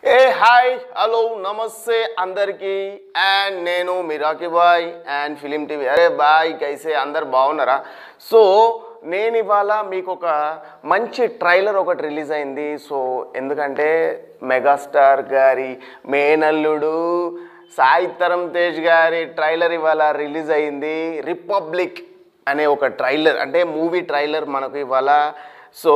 ఏ hi hello నమస్తే అందరికీ and నేను మిరాకి బాయ్ అండ్ ఫిలిం టీవీ అరే బాయ్ కైసే అందరు బాగున్నారా సో నేను ఇవాళ మీకు ఒక మంచి ట్రైలర్ ఒకటి రిలీజ్ అయింది సో ఎందుకంటే మెగాస్టార్ గారి మేనల్లుడు సాయితరం తేజ్ గారి ట్రైలర్ ఇవాళ రిలీజ్ అయింది రిపబ్లిక్ అనే ఒక ట్రైలర్ అంటే మూవీ ట్రైలర్ మనకు ఇవాళ సో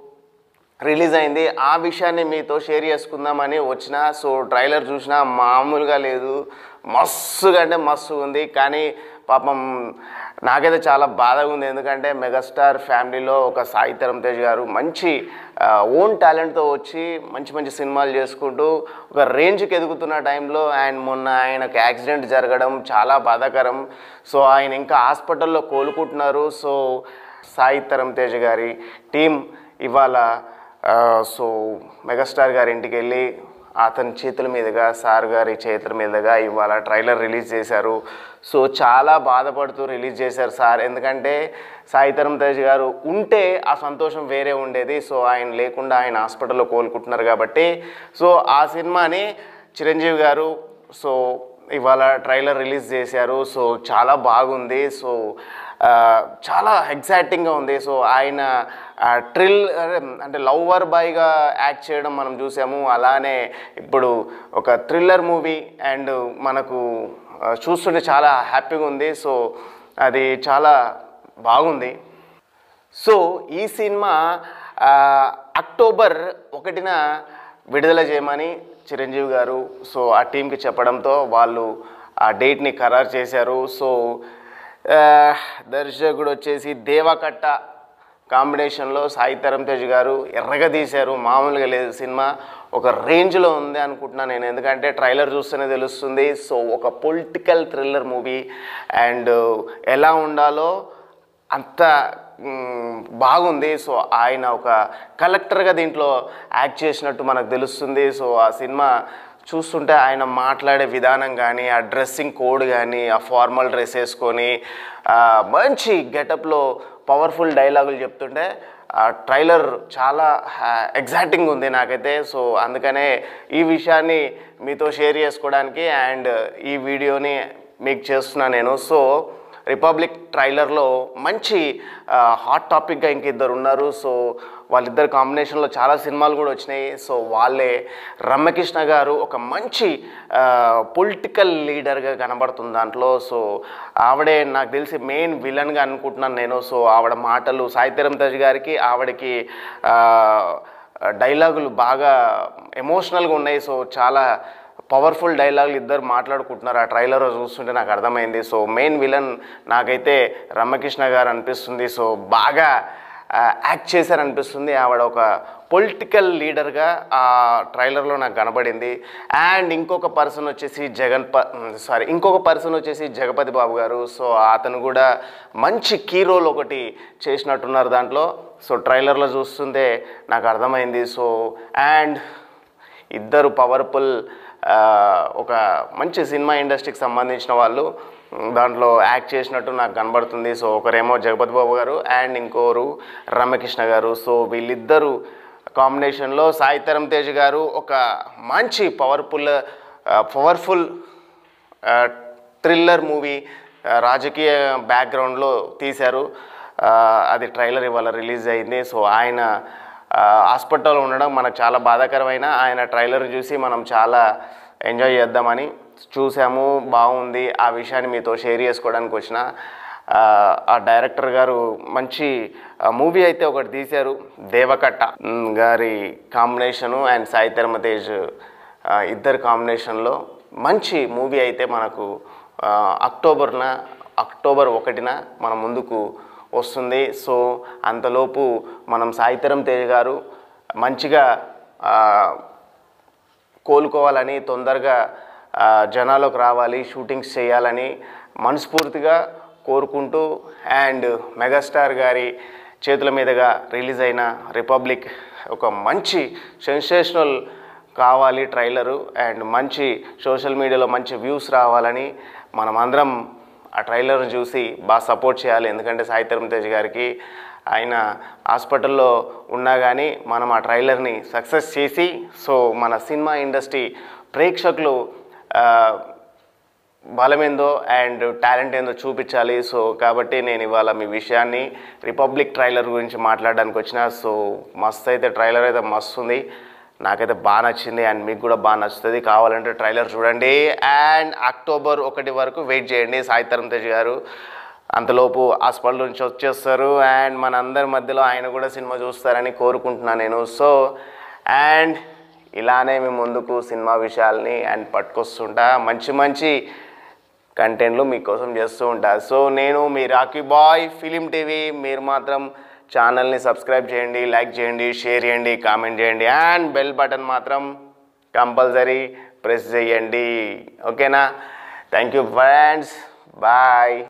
రిలీజ్ అయింది ఆ విషయాన్ని మీతో షేర్ చేసుకుందామని వచ్చిన సో ట్రైలర్ చూసినా మామూలుగా లేదు మస్తుగా అంటే మస్తు ఉంది కానీ పాపం నాకైతే చాలా బాధగా ఉంది ఎందుకంటే మెగాస్టార్ ఫ్యామిలీలో ఒక సాయి తరం తేజ్ గారు మంచి ఓన్ టాలెంట్తో వచ్చి మంచి మంచి సినిమాలు చేసుకుంటూ ఒక రేంజ్కి ఎదుగుతున్న టైంలో అండ్ మొన్న ఆయనకు యాక్సిడెంట్ జరగడం చాలా బాధాకరం సో ఆయన ఇంకా హాస్పిటల్లో కోలుకుంటున్నారు సో సాయి తరం తేజ్ గారి టీం ఇవాళ ఆ, సో మెగాస్టార్ గారి ఇంటికి వెళ్ళి అతని చేతుల మీదుగా సార్ గారి చేతుల మీదుగా ఇవాళ ట్రైలర్ రిలీజ్ చేశారు సో చాలా బాధపడుతూ రిలీజ్ చేశారు సార్ ఎందుకంటే సాయితరం తేజ్ గారు ఉంటే ఆ సంతోషం వేరే ఉండేది సో ఆయన లేకుండా ఆయన హాస్పిటల్లో కోలుకుంటున్నారు కాబట్టి సో ఆ సినిమాని చిరంజీవి గారు సో ఇవాళ ట్రైలర్ రిలీజ్ చేశారు సో చాలా బాగుంది సో ఆ, చాలా ఎగ్జైటింగ్గా ఉంది సో ఆయన ట్రిల్ అంటే లవ్వర్ బాయ్గా యాక్ట్ చేయడం మనం చూసాము అలానే ఇప్పుడు ఒక థ్రిల్లర్ మూవీ అండ్ మనకు ఆ, చూస్తుంటే చాలా హ్యాపీగా ఉంది సో అది చాలా బాగుంది సో ఈ సినిమా ఆ, అక్టోబర్ ఒకటిన విడుదల చేయమని చిరంజీవి గారు సో ఆ టీంకి చెప్పడంతో వాళ్ళు ఆ డేట్ని ఖరారు చేశారు సో ఆ, దర్శకుడు వచ్చేసి దేవకట్ట కాంబినేషన్లో సాయి తరం తేజ్ గారు ఎర్రగా తీశారు మామూలుగా లేదు సినిమా ఒక రేంజ్లో ఉంది అనుకుంటున్నాను నేను ఎందుకంటే ట్రైలర్ చూస్తేనే తెలుస్తుంది సో ఒక పొలిటికల్ థ్రిల్లర్ మూవీ అండ్ ఎలా ఉండాలో అంత మ్, బాగుంది సో ఆయన ఒక కలెక్టర్గా దీంట్లో యాక్ట్ చేసినట్టు మనకు తెలుస్తుంది సో ఆ సినిమా చూస్తుంటే ఆయన మాట్లాడే విధానం కానీ ఆ డ్రెస్సింగ్ కోడ్ కానీ ఆ ఫార్మల్ డ్రెస్ వేసుకొని ఆ, మంచి గెటప్లో పవర్ఫుల్ డైలాగులు చెప్తుంటే ఆ ట్రైలర్ చాలా ఎగ్జైటింగ్ ఉంది నాకైతే సో అందుకనే ఈ విషయాన్ని మీతో షేర్ చేసుకోవడానికి అండ్ ఈ వీడియోని మీకు చేస్తున్నాను నేను సో రిపబ్లిక్ ట్రైలర్లో మంచి హాట్ టాపిక్గా ఇంక ఇద్దరు ఉన్నారు సో వాళ్ళిద్దరు కాంబినేషన్లో చాలా సినిమాలు కూడా వచ్చినాయి సో వాళ్ళే రమ్యకృష్ణ గారు ఒక మంచి పొలిటికల్ లీడర్గా కనబడుతుంది దాంట్లో సో ఆవిడే నాకు తెలిసి మెయిన్ విలన్గా అనుకుంటున్నాను నేను సో ఆవిడ మాటలు సాయితీరం తేజ్ గారికి ఆవిడకి ఆ, డైలాగులు బాగా ఎమోషనల్గా ఉన్నాయి సో చాలా పవర్ఫుల్ డైలాగులు ఇద్దరు మాట్లాడుకుంటున్నారు ఆ ట్రైలర్ చూస్తుంటే నాకు అర్థమైంది సో మెయిన్ విలన్ నాకైతే రమ్యకృష్ణ గారు అనిపిస్తుంది సో బాగా ఆ, యాక్ట్ చేశారనిపిస్తుంది ఆవిడ ఒక పొలిటికల్ లీడర్గా ఆ ట్రైలర్లో నాకు కనబడింది అండ్ ఇంకొక పర్సన్ వచ్చేసి జగన్ ప సారీ ఇంకొక పర్సన్ వచ్చేసి జగపతి బాబు గారు సో అతను కూడా మంచి కీ రోల్ ఒకటి చేసినట్టున్నారు దాంట్లో సో ట్రైలర్లో చూస్తుంటే నాకు అర్థమైంది సో అండ్ ఇద్దరు పవర్ఫుల్ ఆ, ఒక మంచి సినిమా ఇండస్ట్రీకి సంబంధించిన వాళ్ళు ఉమ్, దాంట్లో యాక్ట్ చేసినట్టు నాకు కనబడుతుంది సో ఒకరేమో జగపతి బాబు గారు అండ్ ఇంకోరు రమ్యకృష్ణ గారు సో వీళ్ళిద్దరు కాంబినేషన్లో సాయితరం తేజ్ గారు ఒక మంచి పవర్ఫుల్ పవర్ఫుల్ థ్రిల్లర్ మూవీ రాజకీయ బ్యాక్గ్రౌండ్లో తీశారు ఆ, అది ట్రైలర్ ఇవాళ రిలీజ్ అయింది సో ఆయన ఆ, హాస్పిటల్లో ఉండడం మనకు చాలా బాధాకరమైన ఆయన ట్రైలర్ చూసి మనం చాలా ఎంజాయ్ చేద్దామని చూసాము బాగుంది ఆ విషయాన్ని మీతో షేర్ చేసుకోవడానికి వచ్చిన ఆ, ఆ డైరెక్టర్ గారు మంచి మూవీ అయితే ఒకటి తీశారు దేవకట్ట ఉమ్, గారి కాంబినేషను అండ్ సాయి తిరుమ తేజ్ ఆ, ఇద్దరు కాంబినేషన్లో మంచి మూవీ అయితే మనకు ఆ, అక్టోబర్న అక్టోబర్ ఒకటిన మన ముందుకు వస్తుంది సో అంతలోపు మనం సాయితరం తేజ్ గారు మంచిగా ఆ, కోలుకోవాలని తొందరగా ఆ, జనాలకు రావాలి షూటింగ్స్ చేయాలని మనస్ఫూర్తిగా కోరుకుంటూ అండ్ మెగాస్టార్ గారి చేతుల మీదుగా రిలీజ్ అయిన రిపబ్లిక్ ఒక మంచి సెన్సేషనల్ కావాలి ట్రైలరు అండ్ మంచి సోషల్ మీడియాలో మంచి వ్యూస్ రావాలని మనం అందరం ఆ ట్రైలర్ని చూసి బాగా సపోర్ట్ చేయాలి ఎందుకంటే సాయి తరుణ్ తేజ్ గారికి ఆయన హాస్పిటల్లో ఉన్నా కానీ మనం ఆ ట్రైలర్ని సక్సెస్ చేసి సో మన సినిమా ఇండస్ట్రీ ప్రేక్షకులు ఆ, బలమేందో అండ్ టాలెంట్ ఏందో చూపించాలి సో కాబట్టి నేను ఇవాళ మీ విషయాన్ని రిపబ్లిక్ ట్రైలర్ గురించి మాట్లాడడానికి వచ్చిన సో మస్త్ అయితే ట్రైలర్ అయితే మస్తు ఉంది నాకైతే బాగా నచ్చింది అండ్ మీకు కూడా బాగా నచ్చుతుంది కావాలంటే ట్రైలర్ చూడండి అండ్ అక్టోబర్ ఒకటి వరకు వెయిట్ చేయండి సాయి తరం తేజ్ గారు అంతలోపు హాస్పిటల్ నుంచి వచ్చేస్తారు అండ్ మన అందరి మధ్యలో ఆయన కూడా సినిమా చూస్తారని కోరుకుంటున్నాను నేను సో అండ్ ఇలానే మీ ముందుకు సినిమా విషయాల్ని అండ్ పట్టుకొస్తుంటా మంచి మంచి కంటెంట్లు మీకోసం చేస్తూ ఉంటా సో నేను మీ రాకీ బాయ్ ఫిలిం టీవీ మీరు మాత్రం ఛానల్ని సబ్స్క్రైబ్ చేయండి లైక్ చేయండి షేర్ చేయండి కామెంట్ చేయండి అండ్ బెల్ బటన్ మాత్రం కంపల్సరీ ప్రెస్ చేయండి ఓకేనా థ్యాంక్ యూ ఫ్రెండ్స్ బాయ్